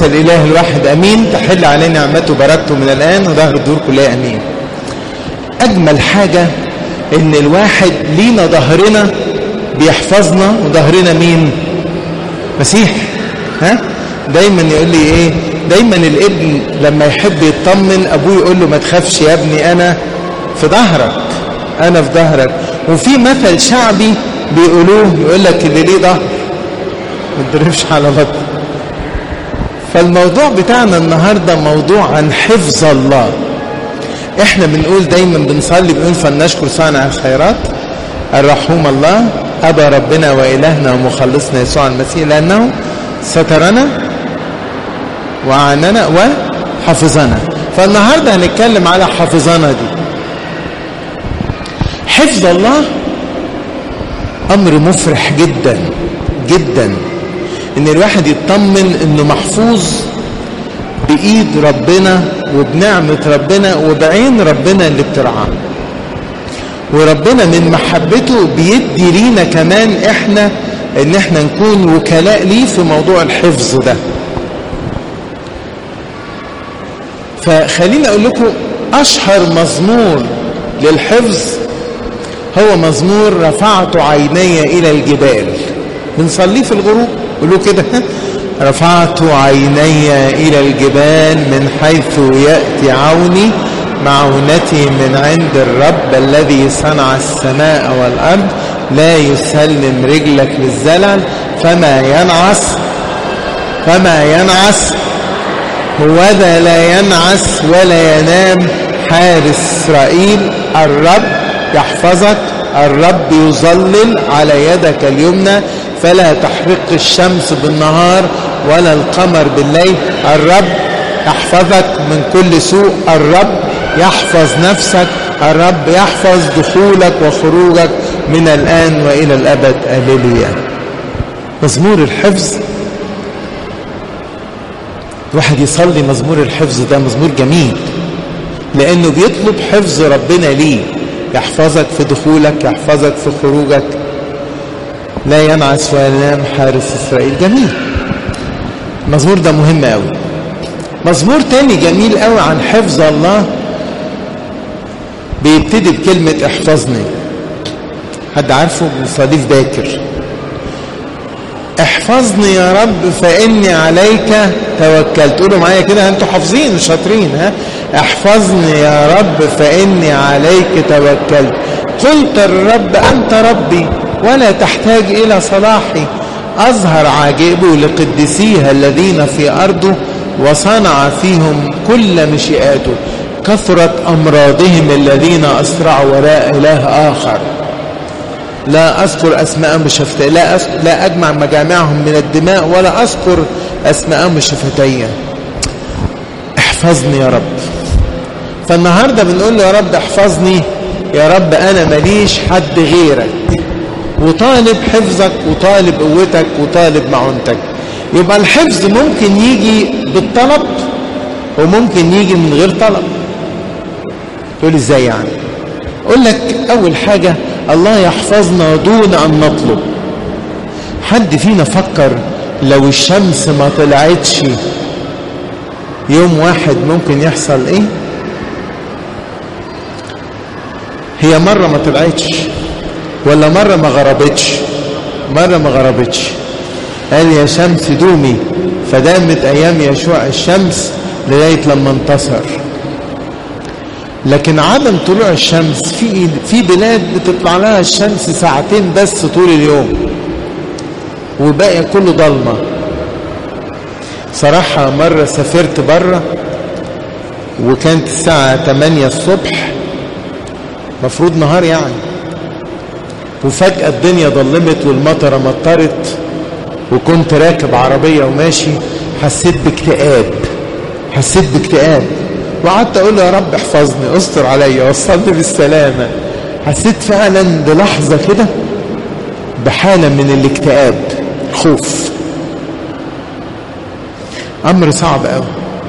الإله الواحد أمين تحل علينا نعمته وبركته من الآن وظهر الدور كلها أمين أجمل حاجة إن الواحد لينا ظهرنا بيحفظنا وظهرنا مين مسيح ها دايما يقول لي ايه دايما الابن لما يحب يطمن ابوه يقول له ما تخافش يا ابني انا في ظهرك انا في ظهرك وفي مثل شعبي بيقولوه يقول لك اللي ليه ظهر ما تضربش على بطن فالموضوع بتاعنا النهارده موضوع عن حفظ الله احنا بنقول دايما بنصلي بنقول فلنشكر صانع الخيرات الرحوم الله ابا ربنا والهنا ومخلصنا يسوع المسيح لانه سترنا وعننا وحفظنا فالنهارده هنتكلم على حفظنا دي حفظ الله امر مفرح جدا جدا ان الواحد يطمن انه محفوظ بايد ربنا وبنعمه ربنا وبعين ربنا اللي بترعاه وربنا من محبته بيدي لينا كمان احنا ان احنا نكون وكلاء ليه في موضوع الحفظ ده فخليني اقول لكم اشهر مزمور للحفظ هو مزمور رفعت عيني الى الجبال بنصليه في الغروب قولوا كده رفعت عيني الى الجبال من حيث ياتي عوني معونتي من عند الرب الذي صنع السماء والارض لا يسلم رجلك للزلل فما ينعس فما ينعس هوذا لا ينعس ولا ينام حارس اسرائيل الرب يحفظك الرب يظلل على يدك اليمنى فلا تحرق الشمس بالنهار ولا القمر بالليل الرب يحفظك من كل سوء الرب يحفظ نفسك الرب يحفظ دخولك وخروجك من الآن وإلى الأبد أللويا مزمور الحفظ الواحد يصلي مزمور الحفظ ده مزمور جميل لأنه بيطلب حفظ ربنا ليه يحفظك في دخولك يحفظك في خروجك لا ينعس ولا ينام حارس إسرائيل جميل المزمور ده مهم قوي مزمور تاني جميل قوي عن حفظ الله بيبتدي بكلمة احفظني حد عارفه بنصليه في باكر احفظني يا رب فاني عليك توكلت قولوا معايا كده انتوا حافظين شاطرين ها احفظني يا رب فاني عليك توكلت قلت الرب انت ربي ولا تحتاج الى صلاحي اظهر عاجبه لقدسيه الذين في ارضه وصنع فيهم كل مشيئاته كثرت امراضهم الذين اسرعوا وراء اله اخر لا اذكر اسماءهم بشفتي لا أذكر لا اجمع مجامعهم من الدماء ولا اذكر اسماءهم بشفتي احفظني يا رب فالنهارده بنقول له يا رب احفظني يا رب انا ماليش حد غيرك وطالب حفظك وطالب قوتك وطالب معونتك يبقى الحفظ ممكن يجي بالطلب وممكن يجي من غير طلب تقول ازاي يعني اقول لك اول حاجه الله يحفظنا دون ان نطلب حد فينا فكر لو الشمس ما طلعتش يوم واحد ممكن يحصل ايه هي مرة ما طلعتش ولا مرة ما غربتش مرة ما غربتش قال يا شمس دومي فدامت ايام يشوع الشمس لغاية لما انتصر لكن عدم طلوع الشمس في في بلاد بتطلع لها الشمس ساعتين بس طول اليوم وباقي كله ضلمه صراحة مرة سافرت بره وكانت الساعة 8 الصبح مفروض نهار يعني وفجأة الدنيا ظلمت والمطرة مطرت وكنت راكب عربية وماشي حسيت باكتئاب حسيت باكتئاب وقعدت اقول يا رب احفظني استر عليا وصلني بالسلامه حسيت فعلا بلحظه كده بحاله من الاكتئاب خوف امر صعب قوي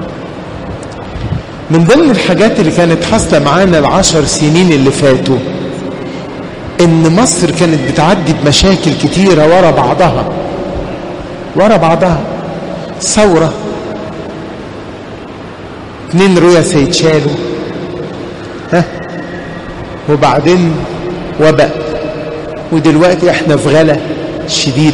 من ضمن الحاجات اللي كانت حاصله معانا العشر سنين اللي فاتوا ان مصر كانت بتعدي بمشاكل كتيره ورا بعضها ورا بعضها ثوره اتنين رؤساء يتشالوا ها وبعدين وباء ودلوقتي احنا في غلا شديد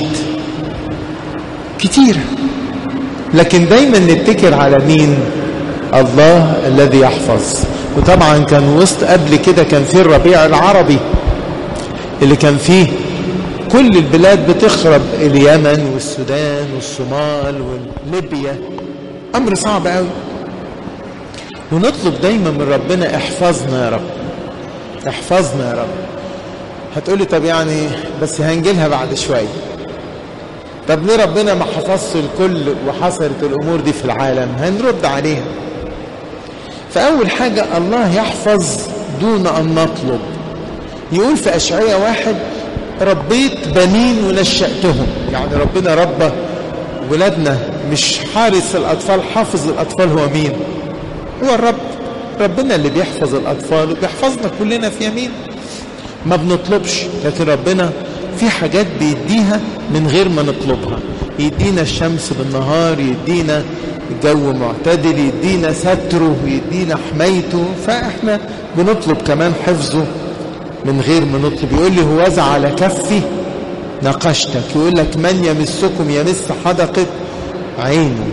كتير لكن دايما نتكر على مين الله الذي يحفظ وطبعا كان وسط قبل كده كان في الربيع العربي اللي كان فيه كل البلاد بتخرب اليمن والسودان والصومال وليبيا امر صعب قوي ونطلب دايما من ربنا احفظنا يا رب احفظنا يا رب هتقولي طب يعني بس هنجيلها بعد شويه طب ليه ربنا ما حفظش الكل وحصلت الامور دي في العالم هنرد عليها فاول حاجه الله يحفظ دون ان نطلب يقول في اشعياء واحد ربيت بنين ونشأتهم يعني ربنا ربى ولادنا مش حارس الأطفال حافظ الأطفال هو مين هو الرب ربنا اللي بيحفظ الأطفال وبيحفظنا كلنا في يمين ما بنطلبش لكن ربنا في حاجات بيديها من غير ما نطلبها يدينا الشمس بالنهار يدينا جو معتدل يدينا ستره يدينا حمايته فاحنا بنطلب كمان حفظه من غير ما نطلب يقول لي هو على كفي نقشتك يقول لك من يمسكم يمس حدقة عينه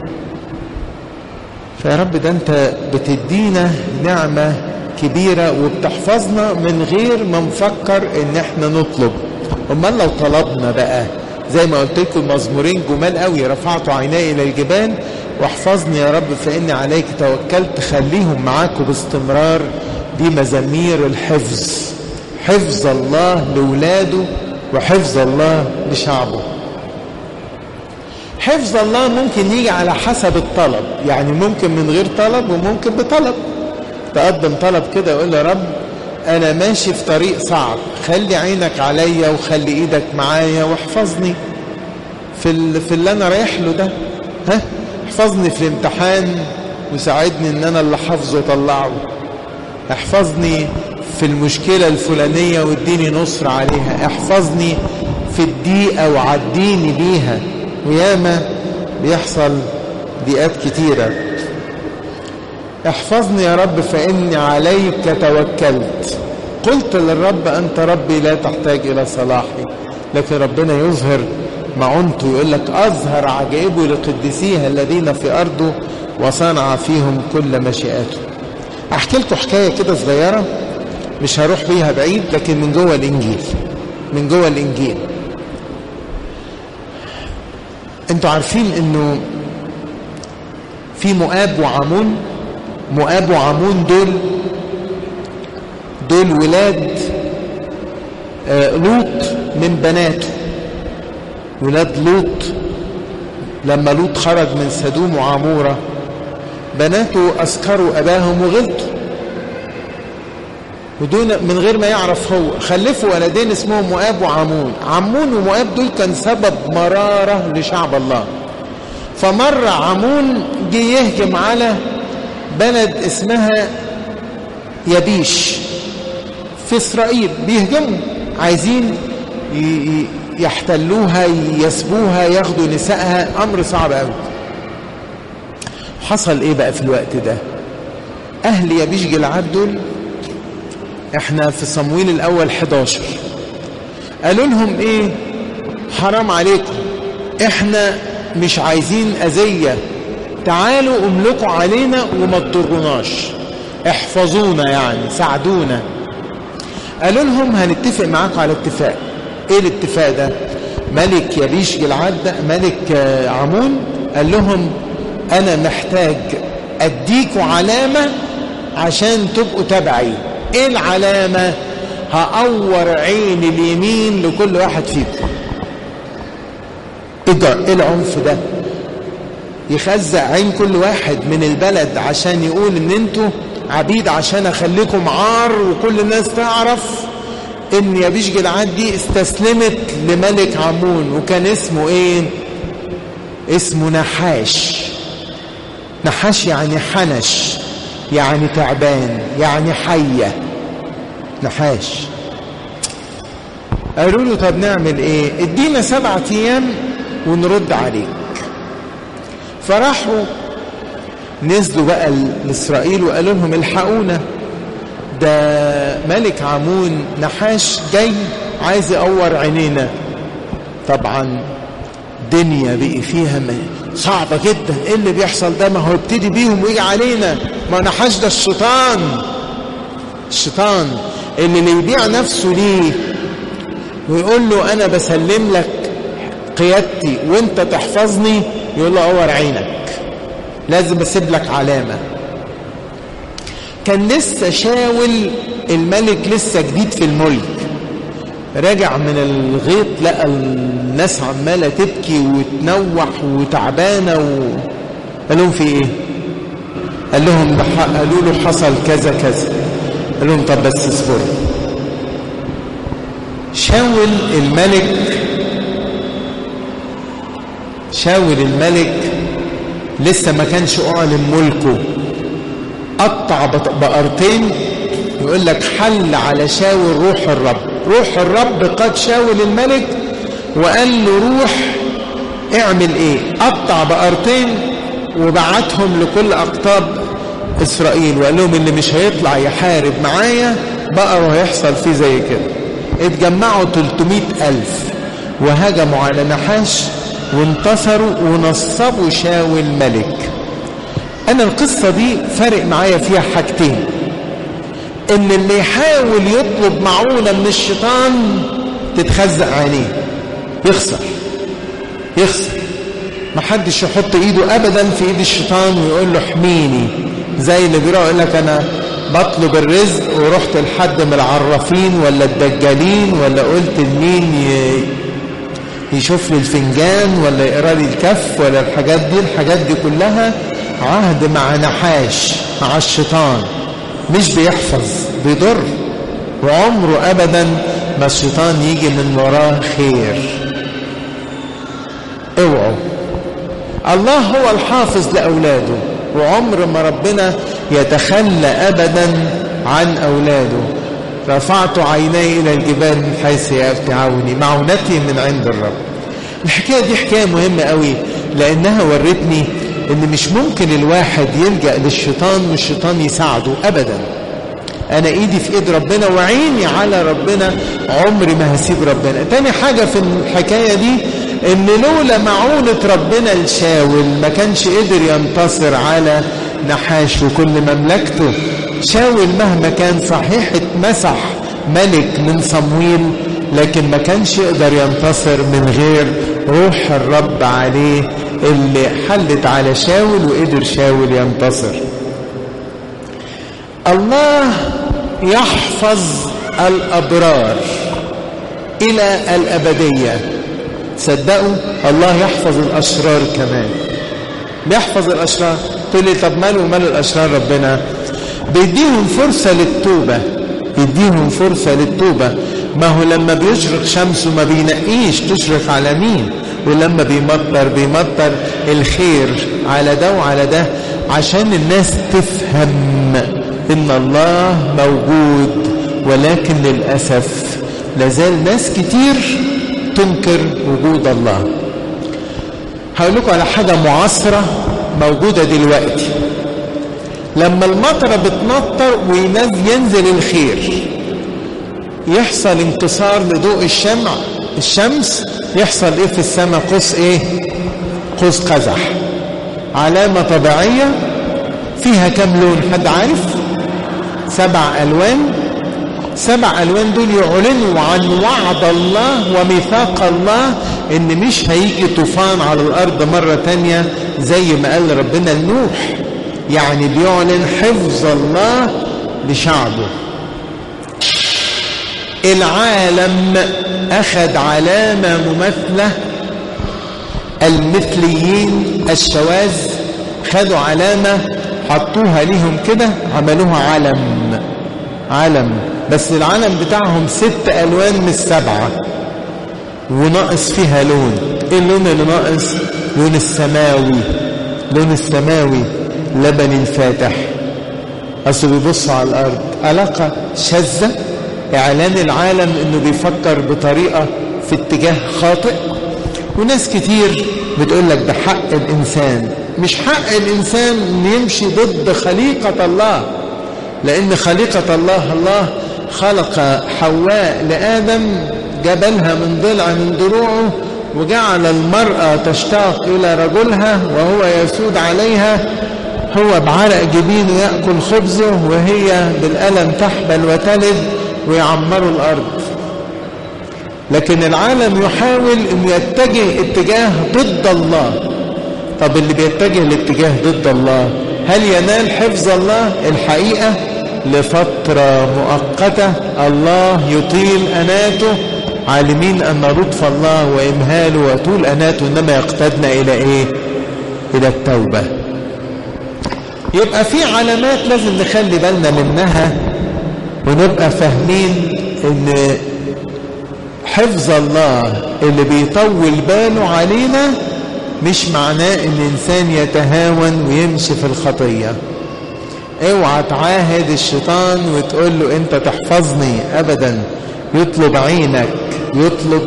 فيا رب ده انت بتدينا نعمة كبيرة وبتحفظنا من غير ما نفكر ان احنا نطلب امال لو طلبنا بقى زي ما قلت لكم مزمورين جمال قوي رفعت عيني الى الجبال واحفظني يا رب فاني عليك توكلت خليهم معاكم باستمرار دي مزامير الحفظ حفظ الله لولاده وحفظ الله لشعبه حفظ الله ممكن يجي على حسب الطلب يعني ممكن من غير طلب وممكن بطلب تقدم طلب كده يقول يا رب انا ماشي في طريق صعب خلي عينك عليا وخلي ايدك معايا واحفظني في في اللي انا رايح له ده ها احفظني في الامتحان وساعدني ان انا اللي حافظه اطلعه احفظني في المشكلة الفلانية واديني نصر عليها احفظني في الضيقة وعديني بيها وياما بيحصل ضيقات كتيرة احفظني يا رب فإني عليك توكلت قلت للرب أنت ربي لا تحتاج إلى صلاحي لكن ربنا يظهر معونته يقول لك أظهر عجائبه لقدسيه الذين في أرضه وصنع فيهم كل مشيئاته أحكي لكم حكاية كده صغيرة مش هروح بيها بعيد لكن من جوه الإنجيل من جوه الإنجيل انتوا عارفين انه في مؤاب وعمون مؤاب وعمون دول دول ولاد آه لوط من بناته ولاد لوط لما لوط خرج من سدوم وعمورة بناته أسكروا أباهم وغلطوا ودون من غير ما يعرف هو خلفوا ولدين اسمهم مؤاب وعمون عمون ومؤاب دول كان سبب مرارة لشعب الله فمر عمون جه يهجم على بلد اسمها يبيش في إسرائيل بيهجموا عايزين يحتلوها يسبوها ياخدوا نسائها أمر صعب قوي حصل ايه بقى في الوقت ده اهل يبيش جلعاد دول احنا في صمويل الاول 11 قالوا لهم ايه حرام عليكم احنا مش عايزين اذيه تعالوا املكوا علينا وما تضروناش احفظونا يعني ساعدونا قالوا لهم هنتفق معاكم على اتفاق ايه الاتفاق ده ملك يبيش جلعاد ده ملك عمون قال لهم انا محتاج اديكوا علامة عشان تبقوا تبعي ايه العلامة هقور عين اليمين لكل واحد فيكم ايه العنف ده يخزق عين كل واحد من البلد عشان يقول ان انتوا عبيد عشان اخليكم عار وكل الناس تعرف ان يبيش جلعاد دي استسلمت لملك عمون وكان اسمه ايه اسمه نحاش نحاش يعني حنش يعني تعبان يعني حية نحاش قالوا له طب نعمل ايه ادينا سبعة ايام ونرد عليك فراحوا نزلوا بقى لإسرائيل وقالوا لهم الحقونا ده ملك عمون نحاش جاي عايز يقور عينينا طبعا دنيا بقي فيها صعبة جدا ايه اللي بيحصل ده ما هو يبتدي بيهم ويجي علينا ما نحاش ده الشيطان الشيطان اللي اللي يبيع نفسه ليه ويقول له انا بسلم لك قيادتي وانت تحفظني يقول له اور عينك لازم اسيب لك علامة كان لسه شاول الملك لسه جديد في الملك راجع من الغيط لقى الناس عمالة تبكي وتنوح وتعبانة و... قال لهم في ايه قال لهم قالوا له حصل كذا كذا قال لهم طب بس اصبروا شاول الملك شاول الملك لسه ما كانش اعلن ملكه قطع بقرتين يقول لك حل على شاول روح الرب روح الرب قد شاول الملك وقال له روح اعمل ايه قطع بقرتين وبعتهم لكل اقطاب اسرائيل وقال لهم اللي مش هيطلع يحارب معايا بقر وهيحصل فيه زي كده اتجمعوا 300 ألف وهجموا على نحاش وانتصروا ونصبوا شاول ملك أنا القصة دي فارق معايا فيها حاجتين إن اللي يحاول يطلب معونة من الشيطان تتخزق عينيه يخسر يخسر محدش يحط ايده ابدا في ايد الشيطان ويقول له احميني زي اللي بيروح يقول لك انا بطلب الرزق ورحت لحد من العرافين ولا الدجالين ولا قلت لمين يشوف لي الفنجان ولا يقرا لي الكف ولا الحاجات دي الحاجات دي كلها عهد مع نحاش مع الشيطان مش بيحفظ بيضر وعمره ابدا ما الشيطان يجي من وراه خير اوعوا الله هو الحافظ لاولاده وعمر ما ربنا يتخلى ابدا عن اولاده رفعت عيني الى الجبال من حيث ياتي عوني معونتي من عند الرب الحكايه دي حكايه مهمه قوي لانها ورتني ان مش ممكن الواحد يلجا للشيطان والشيطان يساعده ابدا انا ايدي في ايد ربنا وعيني على ربنا عمري ما هسيب ربنا تاني حاجه في الحكايه دي ان لولا معونة ربنا لشاول ما كانش قدر ينتصر على نحاش وكل مملكته شاول مهما كان صحيح اتمسح ملك من صمويل لكن ما كانش يقدر ينتصر من غير روح الرب عليه اللي حلت على شاول وقدر شاول ينتصر الله يحفظ الأبرار إلى الأبدية صدقوا الله يحفظ الأشرار كمان بيحفظ الأشرار تقول لي طب ماله ومال الأشرار ربنا بيديهم فرصة للتوبة يديهم فرصة للتوبة ما هو لما بيشرق شمسه ما بينقيش تشرق على مين ولما بيمطر بيمطر الخير على ده وعلى ده عشان الناس تفهم ان الله موجود ولكن للأسف لازال ناس كتير تنكر وجود الله هقول لكم على حاجة معاصرة موجودة دلوقتي لما المطرة بتمطر وينزل الخير يحصل انكسار لضوء الشمع الشمس يحصل ايه في السماء قوس ايه قوس قزح علامة طبيعية فيها كم لون حد عارف سبع ألوان سبع ألوان دول يعلنوا عن وعد الله وميثاق الله إن مش هيجي طوفان على الأرض مرة تانية زي ما قال ربنا لنوح يعني بيعلن حفظ الله لشعبه العالم أخذ علامة مماثلة المثليين الشواذ خدوا علامة حطوها ليهم كده عملوها علم علم بس العلم بتاعهم ست ألوان من السبعة وناقص فيها لون ايه اللون اللي ناقص لون السماوي لون السماوي لبن فاتح اصل بيبصوا على الارض علاقة شاذة اعلان العالم انه بيفكر بطريقة في اتجاه خاطئ وناس كتير بتقول لك ده حق الانسان مش حق الإنسان أن يمشي ضد خليقة الله لأن خليقة الله الله خلق حواء لآدم جبلها من ضلع من ضلوعه وجعل المرأة تشتاق إلى رجلها وهو يسود عليها هو بعرق جبينه يأكل خبزه وهي بالألم تحبل وتلد ويعمروا الأرض لكن العالم يحاول أن يتجه اتجاه ضد الله طب اللي بيتجه الاتجاه ضد الله هل ينال حفظ الله الحقيقة لفترة مؤقتة الله يطيل أناته عالمين أن لطف الله وإمهاله وطول أناته إنما يقتدنا إلى إيه إلى التوبة يبقى في علامات لازم نخلي بالنا منها ونبقى فاهمين ان حفظ الله اللي بيطول باله علينا مش معناه ان الانسان يتهاون ويمشي في الخطيه اوعى تعاهد الشيطان وتقول له انت تحفظني ابدا يطلب عينك يطلب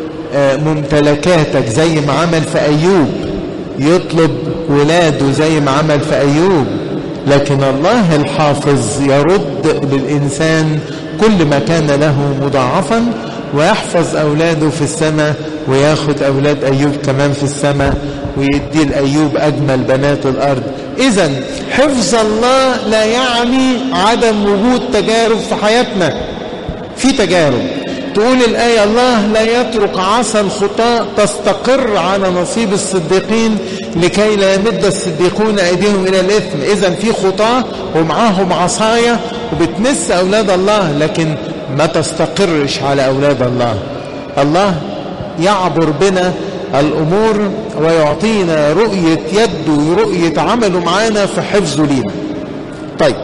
ممتلكاتك زي ما عمل في ايوب يطلب ولاده زي ما عمل في ايوب لكن الله الحافظ يرد للانسان كل ما كان له مضاعفا ويحفظ اولاده في السماء وياخد اولاد ايوب كمان في السماء ويدي لايوب اجمل بنات الارض اذا حفظ الله لا يعني عدم وجود تجارب في حياتنا في تجارب تقول الآية الله لا يترك عصا الخطاة تستقر على نصيب الصديقين لكي لا يمد الصديقون أيديهم إلى الإثم إذا في خطاة ومعاهم عصاية وبتمس أولاد الله لكن ما تستقرش على أولاد الله الله يعبر بنا الأمور ويعطينا رؤية يده ورؤية عمله معانا في حفظه لينا طيب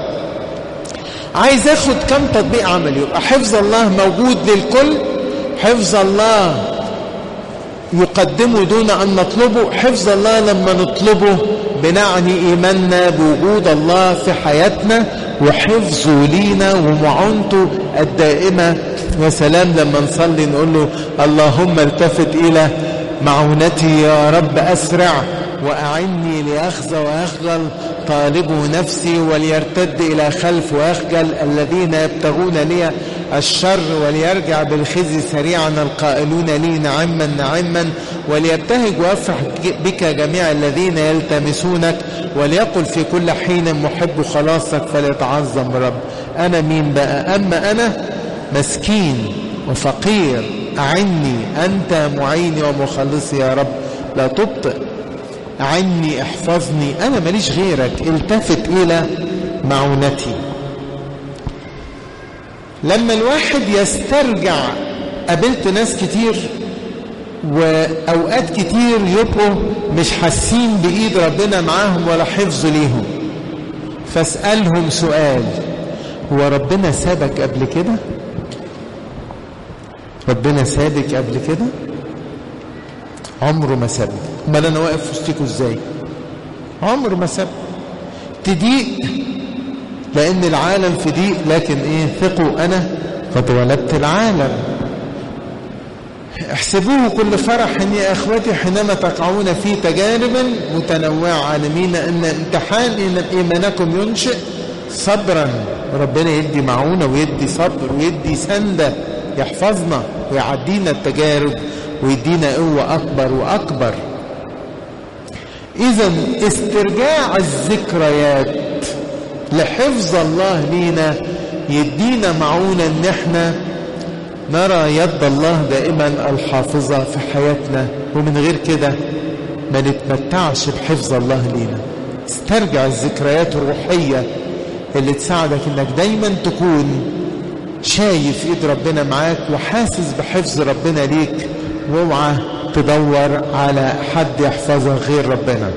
عايز اخد كم تطبيق عملي يبقى حفظ الله موجود للكل حفظ الله يقدمه دون ان نطلبه حفظ الله لما نطلبه بنعني ايماننا بوجود الله في حياتنا وحفظه لينا ومعونته الدائمه يا سلام لما نصلي نقول له اللهم التفت الى معونتي يا رب اسرع واعني لاخزى واخجل طالبوا نفسي وليرتد إلى خلف ويخجل الذين يبتغون لي الشر وليرجع بالخزي سريعا القائلون لي نعما نعما وليبتهج ويفرح بك جميع الذين يلتمسونك وليقل في كل حين محب خلاصك فليتعظم رب أنا مين بقى أما أنا مسكين وفقير أعني أنت معيني ومخلصي يا رب لا تبطئ عني احفظني انا ماليش غيرك التفت الى معونتي لما الواحد يسترجع قابلت ناس كتير واوقات كتير يبقوا مش حاسين بايد ربنا معاهم ولا حفظ ليهم فاسالهم سؤال هو ربنا سابك قبل كده ربنا سابك قبل كده عمره ما سابني امال انا واقف في وسطكم ازاي عمره ما ساب تضيق لان العالم في ضيق لكن ايه ثقوا انا قد غلبت العالم احسبوه كل فرح يا اخوتي حينما تقعون في تجارب متنوعه عالمين ان امتحان ان ايمانكم ينشئ صبرا ربنا يدي معونه ويدي صبر ويدي سنده يحفظنا ويعدينا التجارب ويدينا قوة أكبر وأكبر إذا استرجاع الذكريات لحفظ الله لينا يدينا معونة إن إحنا نرى يد الله دائما الحافظة في حياتنا ومن غير كده ما نتمتعش بحفظ الله لينا استرجع الذكريات الروحية اللي تساعدك إنك دايما تكون شايف ايد ربنا معاك وحاسس بحفظ ربنا ليك واوعى تدور على حد يحفظك غير ربنا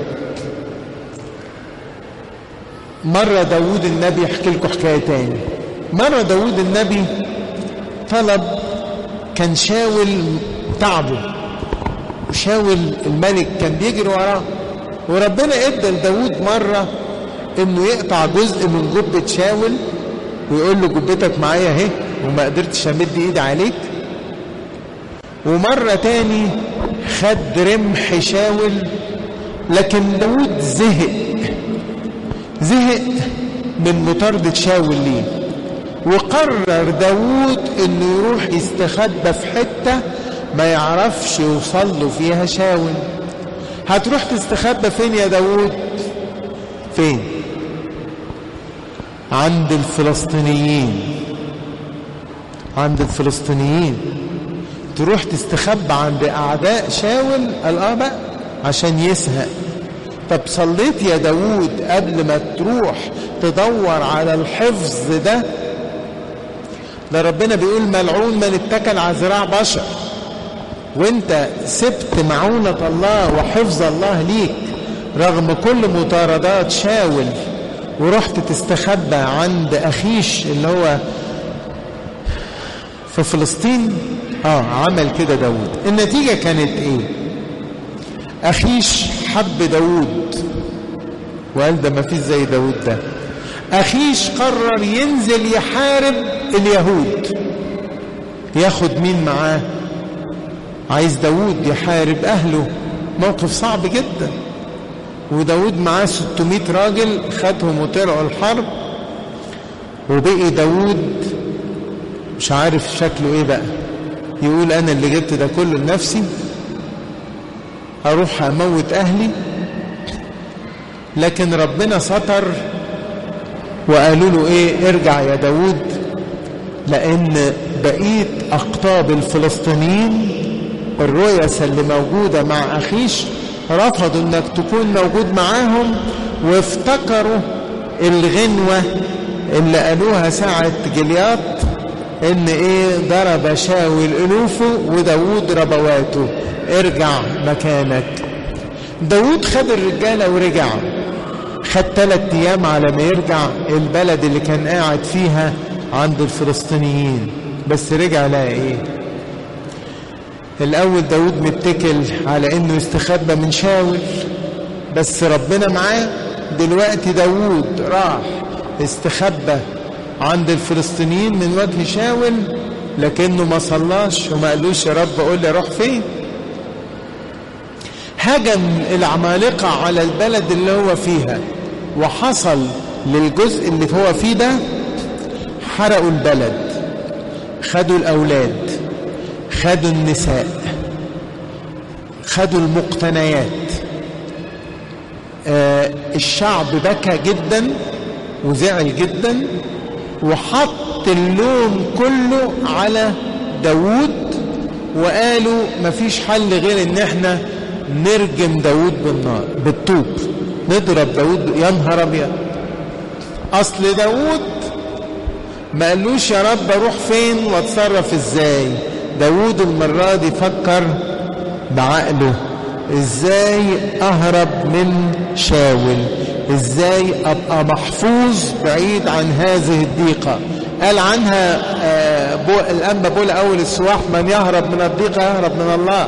مرة داود النبي يحكي لكم حكاية تاني مرة داود النبي طلب كان شاول تعبه وشاول الملك كان بيجري وراه وربنا ادى لداود مرة انه يقطع جزء من جبة شاول ويقول له جبتك معايا اهي وما قدرتش امد ايدي عليك ومرة تاني خد رمح شاول لكن داود زهق زهق من مطاردة شاول ليه وقرر داود انه يروح يستخبى في حتة ما يعرفش يوصل له فيها شاول هتروح تستخبى فين يا داود فين عند الفلسطينيين عند الفلسطينيين تروح تستخبى عند اعداء شاول الابا عشان يسهق طب صليت يا داود قبل ما تروح تدور على الحفظ ده ده ربنا بيقول ملعون من اتكل على ذراع بشر وانت سبت معونة الله وحفظ الله ليك رغم كل مطاردات شاول ورحت تستخبى عند أخيش اللي هو في فلسطين اه عمل كده داود النتيجة كانت ايه أخيش حب داود وقال ده ما فيش زي داود ده أخيش قرر ينزل يحارب اليهود ياخد مين معاه عايز داود يحارب أهله موقف صعب جدا وداود معاه 600 راجل خدهم وطلعوا الحرب وبقي داود مش عارف شكله ايه بقى يقول انا اللي جبت ده كله لنفسي اروح اموت اهلي لكن ربنا ستر وقالوا له ايه ارجع يا داود لان بقيت اقطاب الفلسطينيين الرؤساء اللي موجودة مع اخيش رفضوا انك تكون موجود معاهم وافتكروا الغنوة اللي قالوها ساعة جلياط ان ايه ضرب شاول الوفه وداود ربواته ارجع مكانك داود خد الرجالة ورجع خد ثلاث ايام على ما يرجع البلد اللي كان قاعد فيها عند الفلسطينيين بس رجع لقى ايه الاول داود متكل على انه يستخبى من شاول بس ربنا معاه دلوقتي داود راح استخبى عند الفلسطينيين من وجه شاول لكنه ما صلاش وما قالوش يا رب قول لي اروح فين هجم العمالقة على البلد اللي هو فيها وحصل للجزء اللي هو فيه ده حرقوا البلد خدوا الأولاد خدوا النساء خدوا المقتنيات آه الشعب بكى جدا وزعل جدا وحط اللوم كله على داوود وقالوا مفيش حل غير ان احنا نرجم داوود بالنار بالطوب نضرب داوود يا نهار ابيض اصل داوود ما قالوش يا رب اروح فين واتصرف ازاي داوود المرة دي فكر بعقله ازاي اهرب من شاول ازاي ابقى محفوظ بعيد عن هذه الضيقة قال عنها بو الانبا بول اول السواح من يهرب من الضيقة يهرب من الله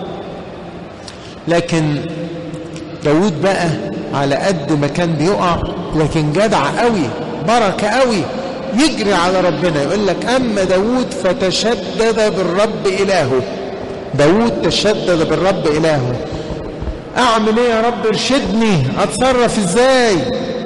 لكن داود بقى على قد ما كان بيقع لكن جدع قوي بركة قوي يجري على ربنا يقول لك أما داود فتشدد بالرب إلهه داود تشدد بالرب إلهه أعمل إيه يا رب ارشدني أتصرف إزاي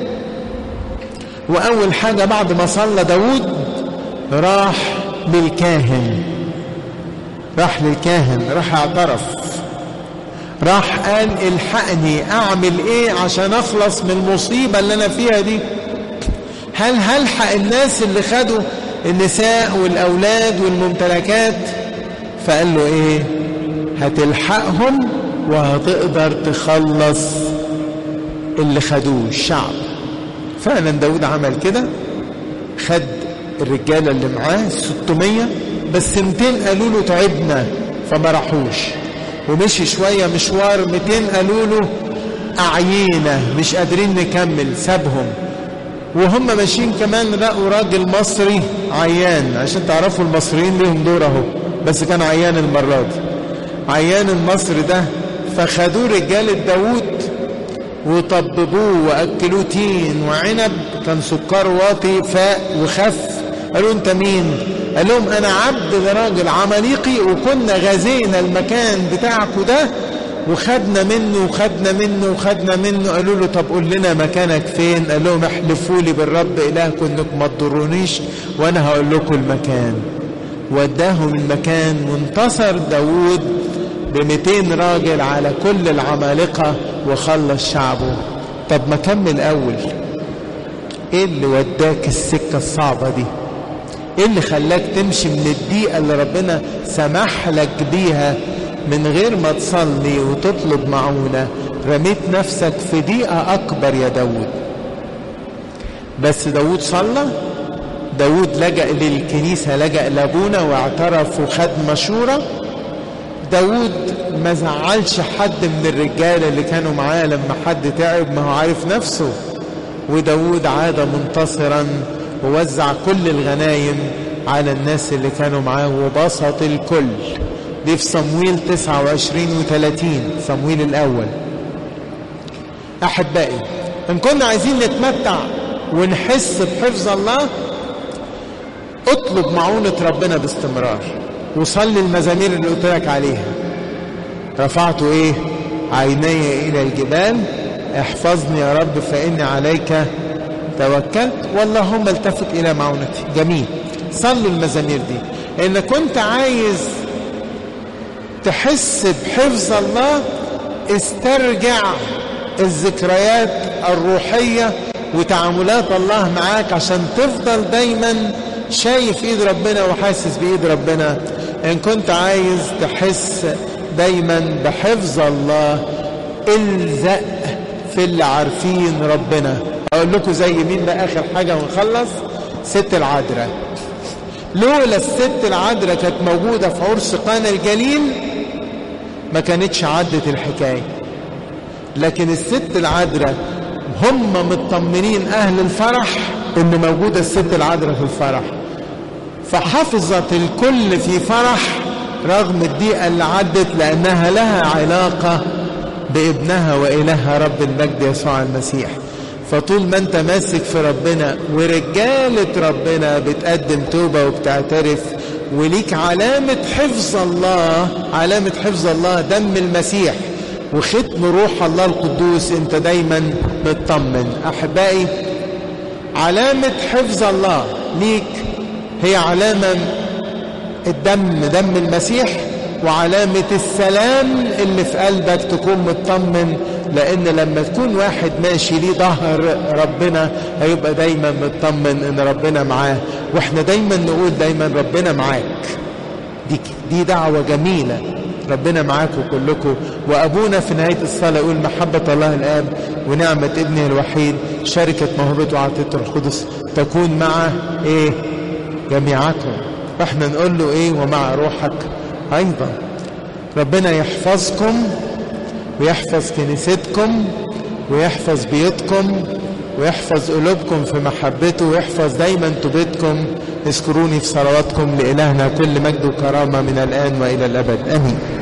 وأول حاجة بعد ما صلى داود راح للكاهن راح للكاهن راح اعترف راح قال الحقني اعمل ايه عشان اخلص من المصيبة اللي انا فيها دي هل هلحق الناس اللي خدوا النساء والاولاد والممتلكات فقال له ايه هتلحقهم وهتقدر تخلص اللي خدوه الشعب فعلا داود عمل كده خد الرجالة اللي معاه 600 بس 200 قالوا له تعبنا فما راحوش ومشي شوية مشوار 200 قالوا له أعيينا مش قادرين نكمل سابهم وهم ماشيين كمان لقوا راجل مصري عيان عشان تعرفوا المصريين ليهم دور اهو بس كان عيان المرة دي عيان المصري ده فخدوه رجالة داوود وطببوه واكلوه تين وعنب كان سكر واطي فاق وخف قالوا انت مين قال لهم انا عبد لراجل عماليقي وكنا غزينا المكان بتاعكم ده وخدنا منه وخدنا منه وخدنا منه قالوا له طب قول لنا مكانك فين قال لهم احلفوا لي بالرب الهكم انكم ما تضرونيش وانا هقول لكم المكان وداهم المكان وانتصر داوود ب 200 راجل على كل العمالقه وخلص شعبه طب ما كمل اول ايه اللي وداك السكه الصعبه دي ايه اللي خلاك تمشي من الضيقه اللي ربنا سمح لك بيها من غير ما تصلي وتطلب معونة رميت نفسك في ضيقة أكبر يا داود بس داود صلى داود لجأ للكنيسة لجأ لأبونا واعترف وخد مشورة داود ما زعلش حد من الرجال اللي كانوا معاه لما حد تعب ما هو عارف نفسه وداود عاد منتصرا ووزع كل الغنايم على الناس اللي كانوا معاه وبسط الكل دي في صمويل 29 و30 صمويل الأول أحبائي إن كنا عايزين نتمتع ونحس بحفظ الله اطلب معونة ربنا باستمرار وصلي المزامير اللي قلت لك عليها رفعت ايه عيني الى الجبال احفظني يا رب فاني عليك توكلت واللهم التفت الى معونتي جميل صلوا المزامير دي ان كنت عايز تحس بحفظ الله استرجع الذكريات الروحية وتعاملات الله معاك عشان تفضل دايما شايف ايد ربنا وحاسس بايد ربنا ان كنت عايز تحس دايما بحفظ الله الزق في اللي عارفين ربنا اقول لكم زي مين بقى اخر حاجه ونخلص ست العذراء لولا الست العذراء كانت موجوده في عرس قانا الجليل ما كانتش عدت الحكايه لكن الست العذراء هم مطمنين اهل الفرح ان موجوده الست العذراء في الفرح فحفظت الكل في فرح رغم الضيقه اللي عدت لانها لها علاقه بابنها والهها رب المجد يسوع المسيح فطول ما انت ماسك في ربنا ورجالة ربنا بتقدم توبة وبتعترف وليك علامة حفظ الله علامة حفظ الله دم المسيح وختم روح الله القدوس انت دايما مطمن احبائي علامة حفظ الله ليك هي علامة الدم دم المسيح وعلامة السلام اللي في قلبك تكون مطمن لأن لما تكون واحد ماشي ليه ظهر ربنا هيبقى دايما مطمن إن ربنا معاه وإحنا دايما نقول دايما ربنا معاك دي دي دعوة جميلة ربنا معاكم كلكم وأبونا في نهاية الصلاة يقول محبة الله الآب ونعمة ابنه الوحيد شركة موهبة وعطية القدس تكون مع إيه جميعكم فإحنا نقول له إيه ومع روحك أيضا ربنا يحفظكم ويحفظ كنيستكم ويحفظ بيوتكم ويحفظ قلوبكم في محبته ويحفظ دايما توبتكم اذكروني في صلواتكم لإلهنا كل مجد وكرامة من الآن وإلى الأبد آمين